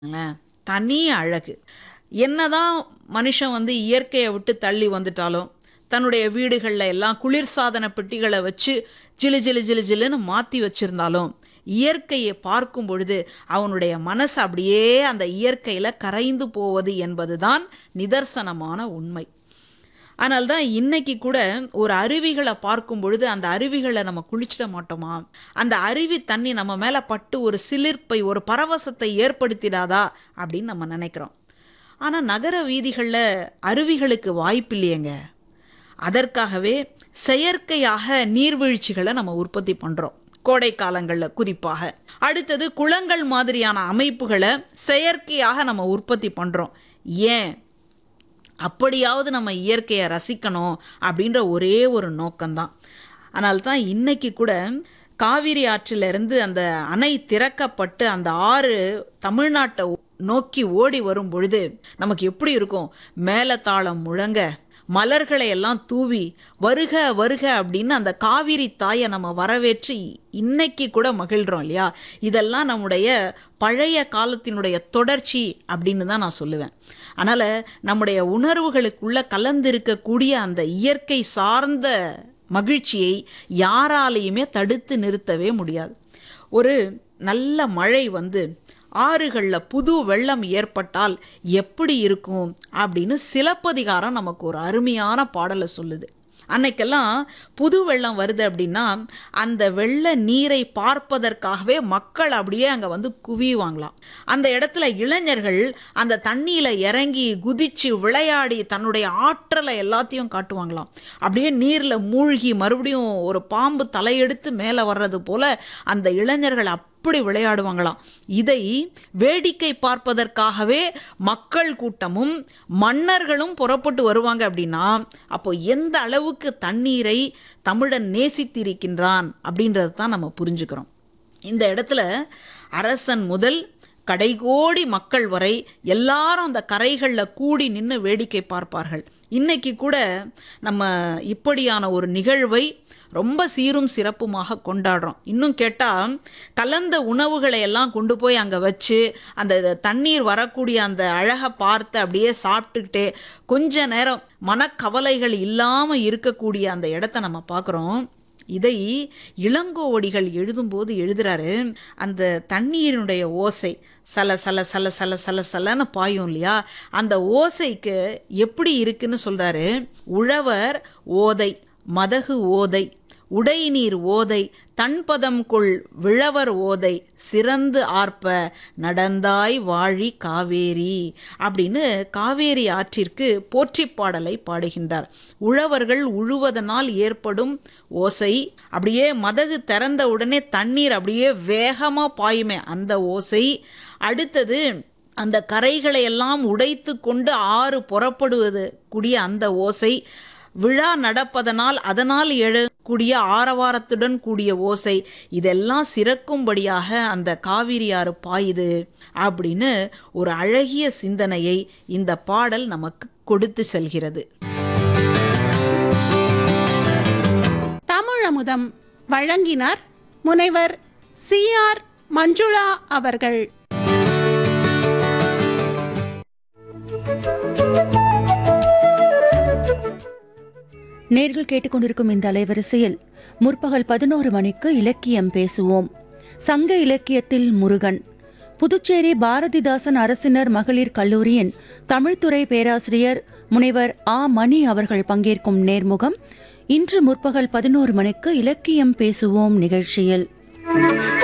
பாருங்களேன். தனி அழகு. என்னதான் மனுஷன் வந்து இயற்கைய விட்டு தள்ளி வந்துட்டாலும், தன்னுடைய வீடுகள்ல எல்லாம் குளிர்சாதன பெட்டிகள வச்சு ஜிலு ஜிலு ஜிலு ஜிலுன்னு மாத்தி வச்சிருந்தாலும், இயற்கைய பார்க்கும் பொழுது அவனுடைய மனசு அப்படியே அந்த இயற்கையில கரைந்து போவது என்பதுதான் நிதர்சனமான உண்மை. அதனால தான் இன்னைக்கு கூட ஒரு அருவிகள பார்க்கும் பொழுது, அந்த அருவிகள்ல நம்ம குளிச்சிட மாட்டோமா? அந்த அருவி தண்ணி நம்ம மேல பட்டு ஒரு சிலிர்ப்பை, ஒரு பரவசத்தை ஏற்படுத்திடாதா? அப்படின்னு நம்ம நெனைக்கிறோம். ஆனா நகர வீதிகள்ல அருவிகளுக்கு வாய்ப்பில்லையேங்க. அதற்காகவே செயற்கையாக நீர்வீழ்ச்சிகள நம்ம உற்பத்தி பண்றோம். கோடை காலங்கள்ல குறிப்பாக. அடுத்தது குளங்கள் மாதிரியான அமைப்புகள செயற்கையாக நம்ம உற்பத்தி பண்றோம். ஏன்? அப்படியாவது நம்ம இயற்கைய ரசிக்கணும் அப்படின்ற ஒரே ஒரு நோக்கம் தான். அதனால தான் இன்னைக்கு கூட காவிரி ஆற்றிலிருந்து அந்த அணை திறக்கப்பட்டு அந்த ஆறு தமிழ்நாட்ட நோக்கி ஓடி வரும் பொழுது, நமக்கு எப்படி இருக்கும்? மேளதாளம் முழங்க, மலர்களை எல்லாம் தூவி, வருக வருக அப்படின்னு அந்த காவிரி தாய நம்ம வரவேற்று இன்னைக்கு கூட மகிழ்றோம் இல்லையா? இதெல்லாம் நம்முடைய பழைய காலத்தினுடைய தொடர்ச்சி அப்படின்னு தான் நான் சொல்லுவேன். அதனால நம்முடைய உணர்வுகளுக்குள்ள கலந்திருக்கக்கூடிய அந்த இயற்கை சார்ந்த மகிழ்ச்சியை யாராலயுமே தடுத்து நிறுத்தவே முடியாது. ஒரு நல்ல மழை வந்து ஆறுகள்ல புது வெள்ளம் ஏற்பட்டால் எப்படி இருக்கும்? அப்படின்னு சிலப்பதிகாரம் நமக்கு ஒரு அருமையான பாடல சொல்லுது. அன்னைக்கெல்லாம் புது வெள்ளம் வருது அப்படின்னா, அந்த வெள்ள நீரை பார்ப்பதற்காகவே மக்கள் அப்படியே அங்க வந்து குவியுவாங்களாம். அந்த இடத்துல இளைஞர்கள் அந்த தண்ணீல இறங்கி, குதிச்சு, விளையாடி தன்னுடைய ஆற்றல எல்லாத்தையும் காட்டுவாங்களாம். அப்படியே நீர்ல மூழ்கி மறுபடியும் ஒரு பாம்பு தலையெடுத்து மேல வர்றது போல அந்த இளைஞர்கள் அப்படி விளையாடுவாங்களாம். இதை வேடிக்கை பார்ப்பதற்காகவே மக்கள் கூட்டமும், மன்னர்களும் புறப்பட்டு வருவாங்க அப்படின்னா, அப்போ எந்த அளவுக்கு தண்ணீரை தமிழன் நேசித்திருக்கின்றான் அப்படின்றத தான் நம்ம புரிஞ்சுக்கிறோம். இந்த இடத்துல அரசன் முதல் கடைக்கோடி மக்கள் வரை எல்லாரும் அந்த கரைகள்ல கூடி நின்னு வேடிக்கை பார்ப்பார்கள். இன்னைக்கு கூட நம்ம இப்படியான ஒரு நிகழ்வை ரொம்ப சீரும் சிறப்புமாக கொண்டாடுறோம். இன்னும் கேட்டா, கலந்த உணவுகளை எல்லாம் கொண்டு போய் அங்க வச்சு, அந்த தண்ணீர் வரக்கூடிய அந்த அழக பார்த்து அப்படியே சாப்பிட்டுக்கிட்டே, கொஞ்ச நேரம் மனக்கவலைகள் இல்லாம இருக்கக்கூடிய அந்த இடத்த நம்ம பார்க்குறோம். இதை இளங்கோவடிகள் எழுதும்போது எழுதுறாரு, அந்த தண்ணீரினுடைய ஓசை சல சல சல சல சல சலன்னு பாயும் இல்லையா? அந்த ஓசைக்கு எப்படி இருக்குன்னு சொல்றாரு. உழவர் ஓதை, மதகு ஓதை, உடைநீர் ஓதை, தண்பதம் கொள் விழவர் ஓதை, சிறந்து ஆர்ப்ப நடந்தாய் வாழி காவேரி அப்படின்னு காவேரி ஆற்றிற்கு போற்றிப் பாடலை பாடுகின்றார். உழவர்கள் உழுவதனால் ஏற்படும் ஓசை, அப்படியே மதகு திறந்த உடனே தண்ணீர் அப்படியே வேகமா பாயுமே அந்த ஓசை. அடுத்தது அந்த கரைகளை எல்லாம் உடைத்து கொண்டு ஆறு புறப்படுவது கூடிய அந்த ஓசை. விழா நடப்பதனால் அதனால் எழக்கூடிய ஆரவாரத்துடன் கூடிய ஓசை. இதெல்லாம் சிறக்கும்படியாக அந்த காவிரி ஆறு பாயுது அப்படின்னு ஒரு அழகிய சிந்தனையை இந்த பாடல் நமக்கு கொடுத்து செல்கிறது. தமிழமுதம் வழங்கினார் முனைவர் சி. ஆர். மஞ்சுளா அவர்கள். நேர்கள் கேட்டுக்கொண்டிருக்கும் இந்த அலைவரிசையில் முற்பகல் பதினோரு மணிக்கு இலக்கியம் பேசுவோம் சங்க இலக்கியத்தில் முருகன் புதுச்சேரி பாரதிதாசன் அரசினர் மகளிர் கல்லூரியின் தமிழ்துறை பேராசிரியர் முனைவர் ஆ மணி அவர்கள் பங்கேற்கும் நேர்முகம் இன்று முற்பகல் பதினோரு மணிக்கு இலக்கியம் பேசுவோம் நிகழ்ச்சியில்